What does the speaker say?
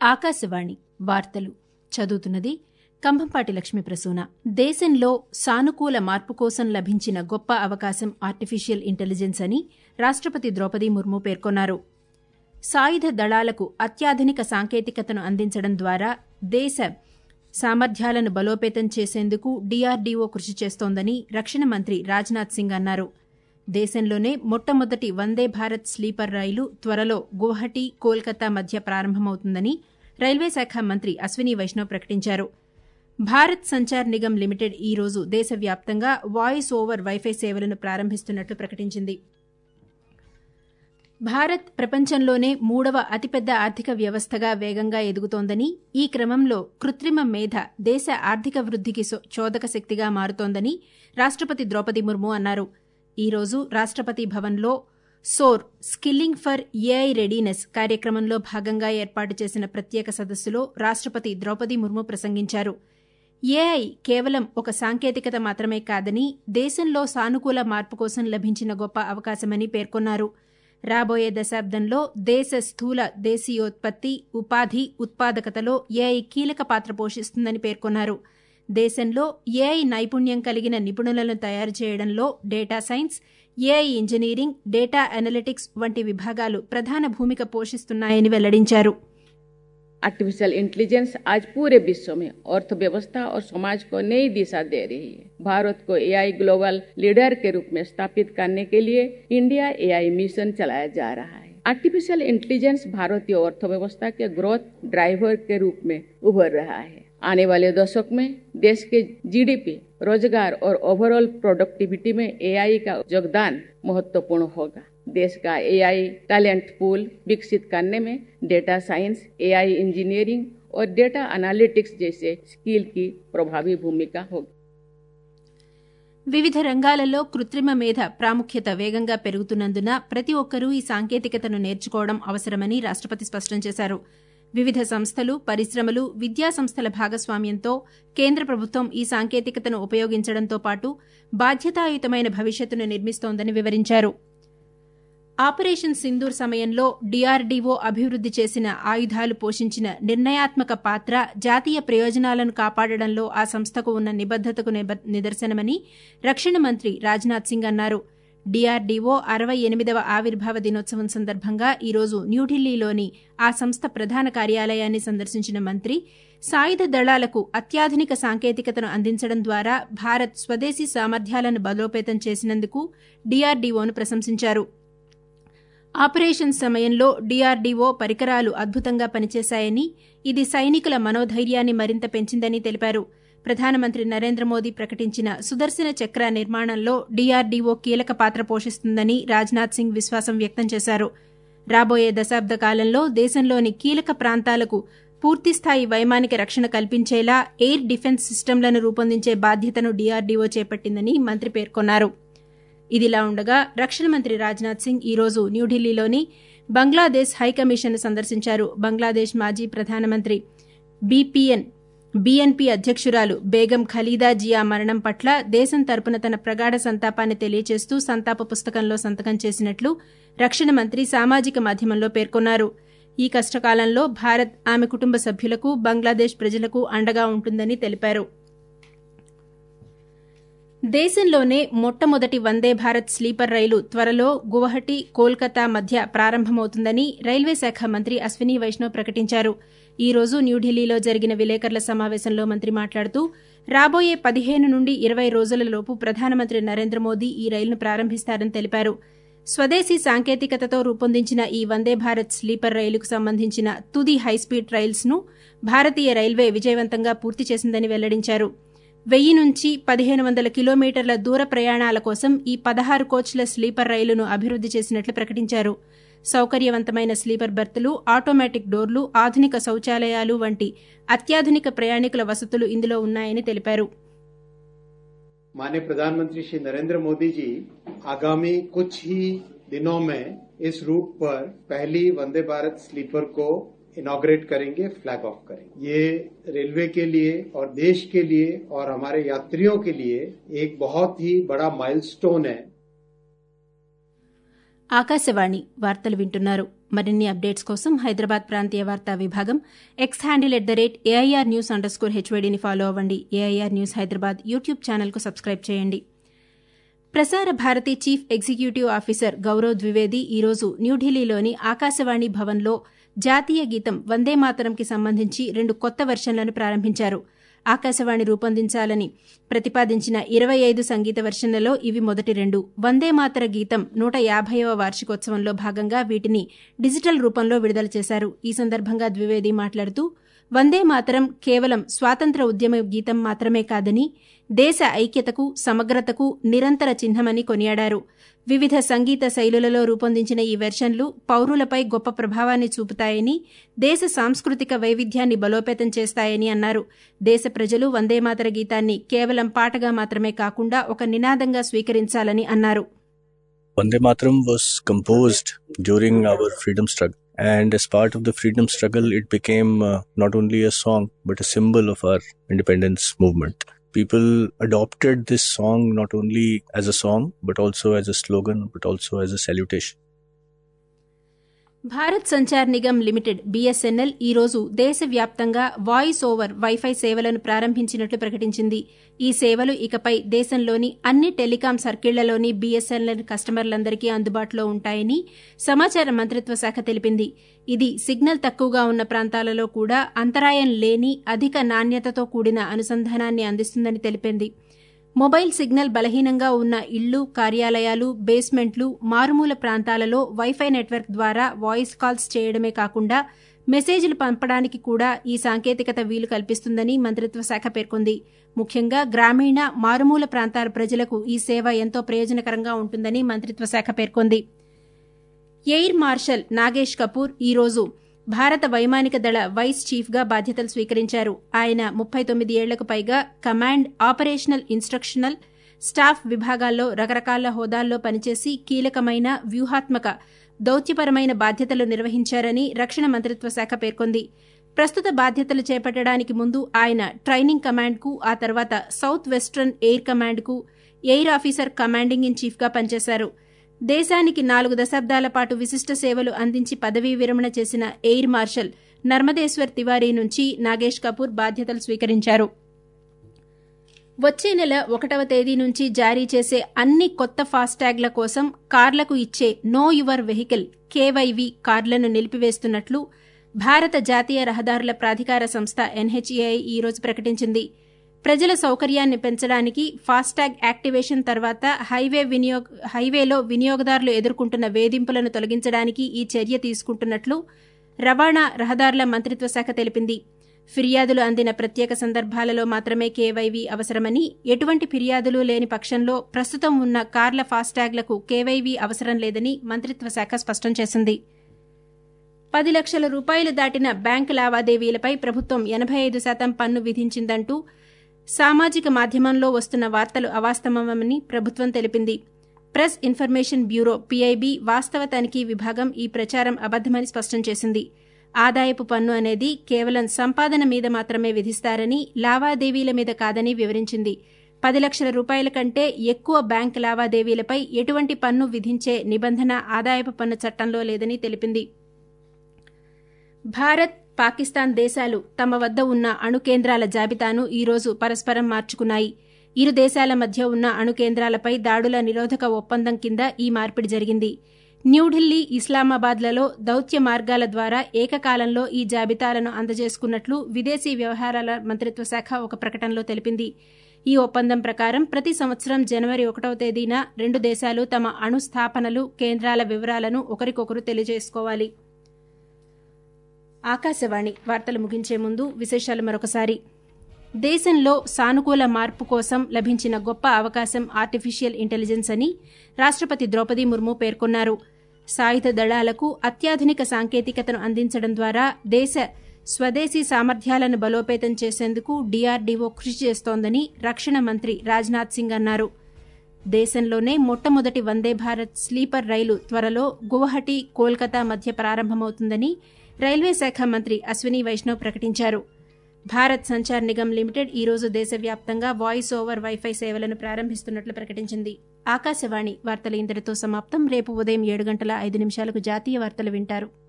ఆకాశవాణి వార్తలు చదువుతున్నది కంభంపాటి లక్ష్మీ ప్రసూన దేశంలో సానుకూల మార్పు కోసం లభించిన గొప్ప అవకాశం ఆర్టిఫిషియల్ ఇంటెలిజెన్స్ అని రాష్టపతి ద్రౌపది ముర్ము పేర్కొన్నారు సాయుధ దళాలకు అత్యాధునిక సాంకేతికతను అందించడం ద్వారా దేశ సామర్థ్యాలను బలోపేతం చేసేందుకు డీఆర్డీఓ కృషి చేస్తోందని రక్షణ మంత్రి రాజ్నాథ్ సింగ్ అన్నారు దేశంలోనే మొట్టమొదటి వందే భారత్ స్లీపర్ రైలు త్వరలో గువహటి కోల్కతా మధ్య ప్రారంభమవుతుందని రైల్వే శాఖ మంత్రి అశ్విని వైష్ణవ్ ప్రకటించారు భారత్ సంచార్ నిగమ్ లిమిటెడ్ ఈ రోజు దేశవ్యాప్తంగా వాయిస్ ఓవర్ వైఫై సేవలను ప్రారంభిస్తున్నట్లు ప్రకటించింది భారత్ ప్రపంచంలోనే మూడవ అతిపెద్ద ఆర్థిక వ్యవస్థగా వేగంగా ఎదుగుతోందని ఈ క్రమంలో కృత్రిమ మేధ దేశ ఆర్థిక వృద్దికి చోదక శక్తిగా మారుతోందని రాష్టపతి ద్రౌపది ముర్ము అన్నారు ఈ రోజు రాష్టపతి భవన్లో SOAR skilling for AI readiness కార్యక్రమంలో భాగంగా ఏర్పాటు చేసిన ప్రత్యేక సదస్సులో రాష్టపతి ద్రౌపది ముర్ము ప్రసంగించారు ఏఐ కేవలం ఒక సాంకేతికత మాత్రమే కాదని దేశంలో సానుకూల మార్పు కోసం లభించిన గొప్ప అవకాశమని పేర్కొన్నారు రాబోయే దశాబ్దంలో దేశ స్థూల దేశీయోత్పత్తి ఉపాధి ఉత్పాదకతలో ఏఐ కీలక పాత్ర పోషిస్తుందని పేర్కొన్నారు దేశంలో ఏఐ నైపుణ్యం కలిగిన నిపుణులను తయారు చేయడంలో data science AI engineering data analytics వంటి విభాగాలు ప్రధాన భూమిక పోషిస్తున్నాయని వెల్లడించారు आर्टिफिशियल इंटेलिजेंस आज पूरे विश्व में अर्थव्यवस्था और समाज को नई दिशा दे रही है भारत को एआई ग्लोबल लीडर के रूप में स्थापित करने के लिए इंडिया एआई मिशन चलाया जा रहा है आर्टिफिशियल इंटेलिजेंस भारतीय अर्थव्यवस्था के ग्रोथ ड्राइवर के रूप में उभर रहा है आने वाले दशक में देश के जीडीपी रोजगार और ओवरऑल प्रोडक्टिविटी में एआई का योगदान महत्वपूर्ण होगा देश का एआई टैलेंट पूल विकसित करने में डेटा साइंस एआई इंजीनियरिंग और डेटा एनालिटिक्स जैसे स्किल की प्रभावी भूमिका होगी వివిధ రంగాలలో కృత్రిమ మేధ ప్రాముఖ్యత వేగంగా పెరుగుతున్నందున ప్రతి ఒక్కరూ ఈ సాంకేతికతను నేర్చుకోవడం అవసరమని రాష్టపతి స్పష్టం చేశారు వివిధ సంస్థలు పరిశ్రమలు విద్యా సంస్థల భాగస్వామ్యంతో కేంద్ర ప్రభుత్వం ఈ సాంకేతికతను ఉపయోగించడంతో పాటు బాధ్యతాయుతమైన భవిష్యత్తును నిర్మిస్తోందని వివరించారు ఆపరేషన్ సింధూర్ సమయంలో డీఆర్డీఓ అభివృద్ది చేసిన ఆయుధాలు పోషించిన నిర్ణయాత్మక పాత్ర జాతీయ ప్రయోజనాలను కాపాడడంలో ఆ సంస్థకు ఉన్న నిబద్దతకు నిదర్శనమని రక్షణ మంత్రి రాజ్నాథ్ సింగ్ అన్నారు డీఆర్డీఓ అరవై ఎనిమిదవ ఆవిర్భావ దినోత్సవం సందర్భంగా ఈరోజు న్యూఢిల్లీలోని ఆ సంస్థ ప్రధాన కార్యాలయాన్ని సందర్శించిన మంత్రి సాయుధ దళాలకు అత్యాధునిక సాంకేతికతను అందించడం ద్వారా భారత్ స్వదేశీ సామర్థ్యాలను బలోపేతం చేసినందుకు డీఆర్డీఓను ప్రశంసించారు ఆపరేషన్ సమయంలో డీఆర్డీఓ పరికరాలు అద్భుతంగా పనిచేశాయని ఇది సైనికుల మనోధైర్యాన్ని మరింత పెంచిందని తెలిపారు ప్రధానమంత్రి నరేంద్ర మోదీ ప్రకటించిన సుదర్శన చక్ర నిర్మాణంలో డీఆర్డీఓ కీలక పాత్ర పోషిస్తుందని రాజ్నాథ్ సింగ్ విశ్వాసం వ్యక్తం చేశారు రాబోయే దశాబ్ద కాలంలో దేశంలోని కీలక ప్రాంతాలకు పూర్తిస్థాయి వైమానిక రక్షణ కల్పించేలా ఎయిర్ డిఫెన్స్ సిస్టమ్లను రూపొందించే బాధ్యతను డీఆర్డీఓ చేపట్టిందని మంత్రి పేర్కొన్నారు ఇదిలా ఉండగా రక్షణ మంత్రి రాజ్నాథ్ సింగ్ ఈరోజు న్యూఢిల్లీలోని బంగ్లాదేశ్ హైకమిషన్ సందర్శించారు బంగ్లాదేశ్ మాజీ ప్రధానమంత్రి బీపీఎన్ బీఎన్పీ అధ్యక్షురాలు బేగం ఖలీదా జియా మరణం పట్ల దేశం తరపున తన ప్రగాఢ సంతాపాన్ని తెలియజేస్తూ సంతాప పుస్తకంలో సంతకం చేసినట్లు రక్షణ మంత్రి సామాజిక మాధ్యమంలో పేర్కొన్నారు ఈ కష్టకాలంలో భారత్ ఆమె కుటుంబ సభ్యులకు బంగ్లాదేశ్ ప్రజలకు అండగా ఉంటుందని తెలిపారు దేశంలోనే మొట్టమొదటి వందే భారత్ స్లీపర్ రైలు త్వరలో గువహటి కోల్కతా మధ్య ప్రారంభమవుతుందని రైల్వే శాఖ మంత్రి అశ్విని వైష్ణవ్ ప్రకటించారు ఈ రోజు న్యూఢిల్లీలో జరిగిన విలేకరుల సమావేశంలో మంత్రి మాట్లాడుతూ రాబోయే పదిహేను నుండి ఇరవై రోజులలోపు ప్రధానమంత్రి నరేంద్ర మోదీ ఈ రైలును ప్రారంభిస్తారని తెలిపారు స్వదేశీ సాంకేతికతతో రూపొందించిన ఈ వందే భారత్ స్లీపర్ రైలుకు సంబంధించిన తుది హైస్పీడ్ రైల్స్ ను భారతీయ రైల్వే విజయవంతంగా పూర్తి చేసిందని వెల్లడించారు వెయ్యి నుంచి పదిహేను వందల కిలోమీటర్ల దూర ప్రయాణాల కోసం ఈ పదహారు కోచ్ల స్లీపర్ రైలును అభివృద్ది చేసినట్లు ప్రకటించారు సౌకర్యవంతమైన స్లీపర్ బెర్తులు ఆటోమేటిక్ డోర్లు ఆధునిక శౌచాలయాలు వంటి అత్యాధునిక ప్రయాణికుల వసతులు ఇందులో ఉన్నాయని తెలిపారు माननीय प्रधानमंत्री श्री नरेंद्र मोदी जी आगामी कुछ ही दिनों में इस रूट पर पहली वंदे भारत स्लीपर को इनॉग्रेट करेंगे फ्लैग ऑफ करेंगे ये रेलवे के लिए और देश के लिए और हमारे यात्रियों के लिए एक बहुत ही बड़ा माइलस्टोन है ఆకాశవాణి వార్తలు వింటున్నారు మరిన్ని అప్డేట్స్ కోసం హైదరాబాద్ ప్రాంతీయ వార్తా విభాగం X handle at the rate AIR news under score హెచ్వైడీని ఫాలో అవ్వండి ఏఐఆర్ న్యూస్ హైదరాబాద్ యూట్యూబ్ ఛానల్కు సబ్స్క్రైబ్ చేయండి Prasar Bharati chief executive officer Gaurav Dwivedi ఈరోజు న్యూఢిల్లీలోని ఆకాశవాణి భవన్లో జాతీయ గీతం వందే మాతరంకి సంబంధించి రెండు కొత్త వెర్షన్లను ప్రారంభించారు ఆకాశవాణి రూపొందించాలని ప్రతిపాదించిన ఇరవై ఐదు సంగీత వెర్షన్లలో ఇవి మొదటి రెండు వందే మాతర గీతం నూట యాభైవ వార్షికోత్సవంలో భాగంగా వీటిని డిజిటల్ రూపంలో విడుదల చేశారు ఈ సందర్భంగా ద్వివేది మాట్లాడుతూ వందే మాతరం కేవలం స్వాతంత్ర ఉద్యమ గీతం మాత్రమే కాదని దేశ ఐక్యతకు సమగ్రతకు నిరంతర చిహ్నమని కొనియాడారు వివిధ సంగీత శైలులలో రూపొందించిన ఈ వెర్షన్లు పౌరులపై గొప్ప ప్రభావాన్ని చూపుతాయని దేశ సాంస్కృతిక వైవిధ్యాన్ని బలోపేతం చేస్తాయని అన్నారు దేశ ప్రజలు వందేమాతర గీతాన్ని కేవలం పాటగా మాత్రమే కాకుండా ఒక నినాదంగా స్వీకరించాలని అన్నారు Vande Mataram was composed during our freedom struggle. And as part of the freedom struggle, it became uh, not only a song, but a symbol of our independence movement. People adopted this song not only as a song, but also as a slogan, but also as a salutation. Bharat Sanchar Nigam limited BSNL ఈ రోజు దేశవ్యాప్తంగా voice over wifi సేవలను ప్రారంభించినట్లు ప్రకటించింది ఈ సేవలు ఇకపై దేశంలోని అన్ని టెలికాం సర్కిళ్లలోని బీఎస్ఎన్ఎల్ కస్టమర్లందరికీ అందుబాటులో ఉంటాయని సమాచార మంత్రిత్వ శాఖ తెలిపింది ఇది సిగ్నల్ తక్కువగా ఉన్న ప్రాంతాలలో కూడా అంతరాయం లేని అధిక నాణ్యతతో కూడిన అనుసంధానాన్ని అందిస్తుందని తెలిపింది మొబైల్ సిగ్నల్ బలహీనంగా ఉన్న ఇళ్లు కార్యాలయాలు బేస్మెంట్లు మారుమూల ప్రాంతాలలో వైఫై నెట్వర్క్ ద్వారా వాయిస్ కాల్స్ చేయడమే కాకుండా మెసేజ్లు పంపడానికి కూడా ఈ సాంకేతికత వీలు కల్పిస్తుందని మంత్రిత్వ శాఖ పేర్కొంది ముఖ్యంగా గ్రామీణ మారుమూల ప్రాంతాల ప్రజలకు ఈ సేవ ఎంతో ప్రయోజనకరంగా ఉంటుందని మంత్రిత్వ శాఖ పేర్కొంది ఎయిర్ మార్షల్ నాగేష్ కపూర్ ఈరోజు భారత వైమానిక దళ వైస్ చీఫ్గా బాధ్యతలు స్వీకరించారు ఆయన ముప్పై తొమ్మిది ఏళ్లకు పైగా కమాండ్ ఆపరేషనల్ ఇన్స్ట్రక్షనల్ స్టాఫ్ విభాగాల్లో రకరకాల హోదాల్లో పనిచేసి కీలకమైన వ్యూహాత్మక దౌత్యపరమైన బాధ్యతలు నిర్వహించారని రక్షణ మంత్రిత్వ శాఖ పేర్కొంది ప్రస్తుత బాధ్యతలు చేపట్టడానికి ముందు ఆయన ట్రైనింగ్ కమాండ్కు ఆ తర్వాత సౌత్ వెస్టర్న్ ఎయిర్ కమాండ్కు ఎయిర్ ఆఫీసర్ కమాండింగ్ ఇన్ చీఫ్గా పనిచేశారు దేశానికి నాలుగు దశాబ్దాల పాటు విశిష్ట సేవలు అందించి పదవీ విరమణ చేసిన ఎయిర్ మార్షల్ నర్మదేశ్వర్ తివారీ నుంచి నాగేష్ కపూర్ బాధ్యతలు స్వీకరించారు వచ్చే నెల ఒకటవ తేదీ నుంచి జారీ చేసే అన్ని కొత్త ఫాస్టాగ్ల కోసం కార్లకు ఇచ్చే నో యువర్ వెహికల్ కేవైవి కార్లను నిలిపివేస్తున్నట్లు భారత జాతీయ రహదారుల ప్రాధికార సంస్థ ఎన్హెచ్ఏఐ ఈ రోజు ప్రకటించింది ప్రజల సౌకర్యాన్ని పెంచడానికి ఫాస్టాగ్ యాక్టివేషన్ తర్వాత హైవే వినియోగ హైవేలో వినియోగదారులు ఎదుర్కొంటున్న వేధింపులను తొలగించడానికి ఈ చర్య తీసుకుంటున్నట్లు రవాణా రహదారుల మంత్రిత్వ శాఖ తెలిపింది ఫిర్యాదులు అందిన ప్రత్యేక సందర్భాలలో మాత్రమే కేవైవి అవసరమని ఎటువంటి ఫిర్యాదులు లేని పక్షంలో ప్రస్తుతం ఉన్న కార్ల ఫాస్టాగ్లకు కేవైవి అవసరం లేదని మంత్రిత్వ శాఖ స్పష్టం చేసింది పది లక్షల రూపాయలు దాటిన బ్యాంకు లావాదేవీలపై ప్రభుత్వం ఎనబై ఐదు శాతం పన్ను విధించిందంటూ సామాజిక మాధ్యమంలో వస్తున్న వార్తలు అవాస్తవమని ప్రభుత్వం తెలిపింది ప్రెస్ ఇన్ఫర్మేషన్ బ్యూరో పీఐబీ వాస్తవ తనిఖీ విభాగం ఈ ప్రచారం అబద్దమని స్పష్టం చేసింది ఆదాయపు పన్ను అనేది కేవలం సంపాదన మీద మాత్రమే విధిస్తారని లావాదేవీల మీద కాదని వివరించింది పది లక్షల రూపాయల కంటే ఎక్కువ బ్యాంక్ లావాదేవీలపై ఎటువంటి పన్ను విధించే నిబంధన ఆదాయపు పన్ను చట్టంలో లేదని తెలిపింది భారత్ పాకిస్తాన్ దేశాలు తమ వద్ద ఉన్న అణు కేంద్రాల జాబితాను ఈరోజు పరస్పరం మార్చుకున్నాయి ఇరు దేశాల మధ్య ఉన్న అణు కేంద్రాలపై దాడుల నిరోధక ఒప్పందం కింద ఈ మార్పిడి జరిగింది న్యూఢిల్లీ ఇస్లామాబాద్లలో దౌత్య మార్గాల ద్వారా ఏకకాలంలో ఈ జాబితాలను అందజేసుకున్నట్లు విదేశీ వ్యవహారాల మంత్రిత్వ శాఖ ఒక ప్రకటనలో తెలిపింది ఈ ఒప్పందం ప్రకారం ప్రతి సంవత్సరం జనవరి ఒకటవ తేదీన రెండు దేశాలు తమ అణు స్థాపనలు కేంద్రాల వివరాలను ఒకరికొకరు తెలియజేసుకోవాలి ఆకాశవాణి వార్తలు ముగించే ముందు విశేషాలు మరొకసారి దేశంలో సానుకూల మార్పు కోసం లభించిన గొప్ప అవకాశం ఆర్టిఫిషియల్ ఇంటెలిజెన్స్ అని రాష్టపతి ద్రౌపది ముర్ము పేర్కొన్నారు సాయుధ దళాలకు అత్యాధునిక సాంకేతికతను అందించడం ద్వారా దేశ స్వదేశీ సామర్థ్యాలను బలోపేతం చేసేందుకు డీఆర్డీఓ కృషి చేస్తోందని రక్షణ మంత్రి రాజ్నాథ్ సింగ్ అన్నారు దేశంలోనే మొట్టమొదటి వందే భారత్ స్లీపర్ రైలు త్వరలో గువహటి కోల్కతా మధ్య ప్రారంభమవుతుందని రైల్వే శాఖ మంత్రి అశ్విని వైష్ణవ్ ప్రకటించారు భారత్ సంచార్ నిగమ్ లిమిటెడ్ ఈ రోజు దేశవ్యాప్తంగా వాయిస్ ఓవర్ వైఫై సేవలను ప్రారంభిస్తున్నట్లు ప్రకటించింది ఆకాశవాణి వార్తలు ఇంతటితో సమాప్తం రేపు ఉదయం ఏడు గంటల ఐదు నిమిషాలకు జాతీయ వార్తలు వింటారు